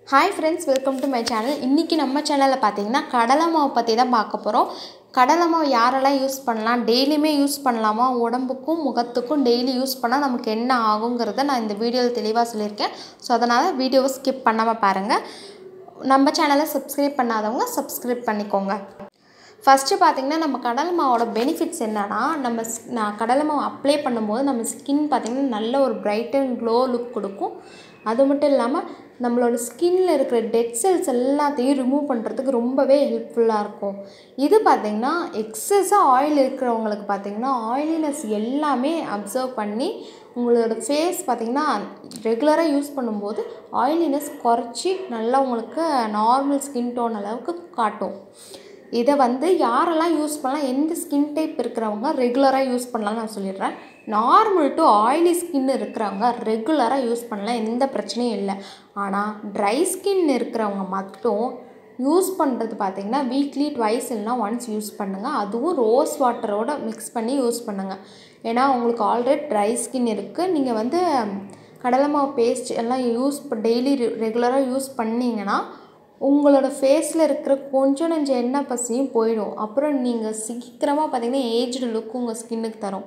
hi friends welcome to my channel இன்றைக்கி நம்ம சேனலில் பார்த்தீங்கன்னா கடலை மாவு பற்றி தான் பார்க்க போகிறோம் கடலை மாவு யாரெல்லாம் யூஸ் பண்ணலாம் டெய்லியுமே யூஸ் பண்ணலாமா உடம்புக்கும் முகத்துக்கும் டெய்லி யூஸ் பண்ணால் நமக்கு என்ன ஆகுங்கிறத நான் இந்த வீடியோவில் தெளிவாக சொல்லியிருக்கேன் ஸோ அதனால் வீடியோவை ஸ்கிப் பண்ணாமல் பாருங்கள் நம்ம சேனலை சப்ஸ்கிரைப் பண்ணாதவங்க சப்ஸ்கிரைப் பண்ணிக்கோங்க ஃபஸ்ட்டு பார்த்திங்கன்னா நம்ம கடலை மாவோட பெனிஃபிட்ஸ் என்னென்னா நம்ம ஸ்- நான் கடலை மாவு அப்ளை பண்ணும்போது நம்ம ஸ்கின் பார்த்திங்கன்னா நல்ல ஒரு பிரைட் அண்ட் க்ளோ லுக் கொடுக்கும் அது மட்டும் இல்லாமல் நம்மளோட ஸ்கின்ல இருக்கிற டெட் செல்ஸ் எல்லாத்தையும் ரிமூவ் பண்ணுறதுக்கு ரொம்பவே ஹெல்ப்ஃபுல்லாக இருக்கும் இது பார்த்திங்கன்னா எக்ஸஸாக ஆயில் இருக்கிறவங்களுக்கு பார்த்திங்கன்னா ஆயிலினஸ் எல்லாமே அப்சர்வ் பண்ணி உங்களோட ஃபேஸ் பார்த்திங்கன்னா ரெகுலராக யூஸ் பண்ணும்போது ஆயிலினஸ் குறைச்சி நல்லா உங்களுக்கு நார்மல் ஸ்கின் டோன் அளவுக்கு காட்டும் இதை வந்து யாரெல்லாம் யூஸ் பண்ணலாம் எந்த ஸ்கின் டைப் இருக்கிறவங்க ரெகுலராக யூஸ் பண்ணலாம்னு நான் சொல்லிடுறேன் நார்மல் டு ஆயிலி ஸ்கின் இருக்கிறவங்க ரெகுலராக யூஸ் பண்ணலாம் எந்த பிரச்சனையும் இல்லை ஆனால் ட்ரை ஸ்கின் இருக்கிறவங்க மட்டும் யூஸ் பண்ணுறது பார்த்தீங்கன்னா வீக்லி ட்வைஸ் இல்லைனா ஒன்ஸ் யூஸ் பண்ணுங்கள் அதுவும் ரோஸ் வாட்டரோட மிக்ஸ் பண்ணி யூஸ் பண்ணுங்கள் ஏன்னா உங்களுக்கு ஆல்ரெடி ட்ரை ஸ்கின் இருக்குது நீங்கள் வந்து கடலை மாவு பேஸ்ட் எல்லாம் யூஸ் டெய்லி ரெகுலராக யூஸ் பண்ணீங்கன்னா உங்களோட ஃபேஸில் இருக்கிற கொஞ்சம் நெஞ்ச எண்ணெய் பசியும் போயிடும் அப்புறம் நீங்கள் சீக்கிரமாக பார்த்தீங்கன்னா ஏஜ்டு லுக் உங்கள் ஸ்கின்னுக்கு தரும்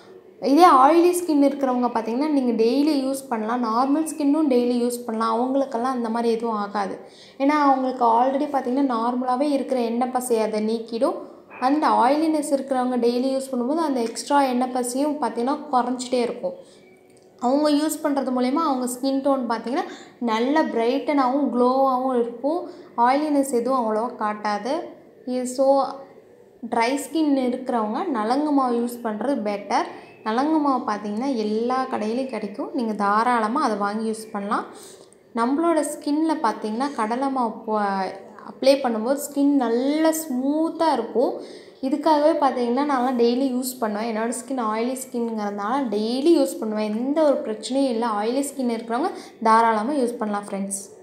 இதே ஆயிலி ஸ்கின் இருக்கிறவங்க பார்த்தீங்கன்னா நீங்கள் டெய்லி யூஸ் பண்ணலாம் நார்மல் ஸ்கின்னும் டெய்லி யூஸ் பண்ணலாம் அவங்களுக்கெல்லாம் அந்த மாதிரி எதுவும் ஆகாது ஏன்னா அவங்களுக்கு ஆல்ரெடி பார்த்தீங்கன்னா நார்மலாகவே இருக்கிற எண்ணெய் பசையை அதை நீக்கிடும் அந்த ஆயிலினஸ் இருக்கிறவங்க டெய்லி யூஸ் பண்ணும்போது அந்த எக்ஸ்ட்ரா எண்ணெய் பசியும் பார்த்தீங்கன்னா குறைஞ்சிட்டே இருக்கும் அவங்க யூஸ் பண்ணுறது மூலயமா அவங்க ஸ்கின் டோன் பார்த்தீங்கன்னா நல்ல பிரைட்டனாகவும் க்ளோவாகவும் இருக்கும் ஆயிலினஸ் எதுவும் அவ்வளோவா காட்டாது இது ஸோ ட்ரை ஸ்கின் இருக்கிறவங்க நலங்கு மாவு யூஸ் பண்ணுறது பெட்டர் நலங்கு மாவு பார்த்தீங்கன்னா எல்லா கடையிலையும் கிடைக்கும் நீங்கள் தாராளமாக அதை வாங்கி யூஸ் பண்ணலாம் நம்மளோட ஸ்கின்ல பார்த்தீங்கன்னா கடலை மாவு அப்ளை பண்ணும்போது ஸ்கின் நல்ல ஸ்மூத்தாக இருக்கும் இதுக்காகவே பார்த்தீங்கன்னா நான்லாம் டெய்லி யூஸ் பண்ணுவேன் என்னோடய ஸ்கின் ஆயிலி ஸ்கின்ங்கிறதுனால டெய்லி யூஸ் பண்ணுவேன் எந்த ஒரு பிரச்சனையும் இல்லை ஆயிலி ஸ்கின் இருக்கிறவங்க தாராளமாக யூஸ் பண்ணலாம் ஃப்ரெண்ட்ஸ்